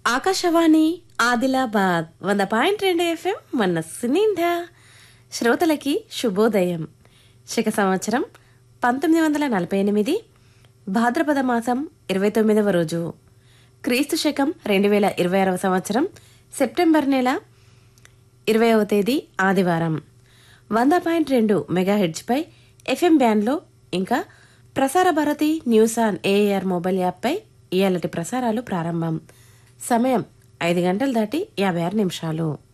ఆకాశవాణి ఆదిలాబాద్ వంద పాయింట్ రెండు ఎఫ్ఎం మన సినిండా శ్రోతలకి శుభోదయం శక సంవత్సరం పంతొమ్మిది వందల నలభై ఎనిమిది భాద్రపద మాసం ఇరవై తొమ్మిదవ రోజు క్రీస్తు శకం రెండు వేల ఇరవై ఆరవ సంవత్సరం సెప్టెంబర్ నెల ఇరవైవ తేదీ ఆదివారం వంద పాయింట్ రెండు మెగాహెడ్జ్పై ఎఫ్ఎం బ్యాండ్లో ఇంకా Prasar Bharati news on AIR mobile యాప్పై ఇయాలటి ప్రసారాలు ప్రారంభం సమయం ఐదు గంటలు దాటి యాభై ఆరు నిమిషాలు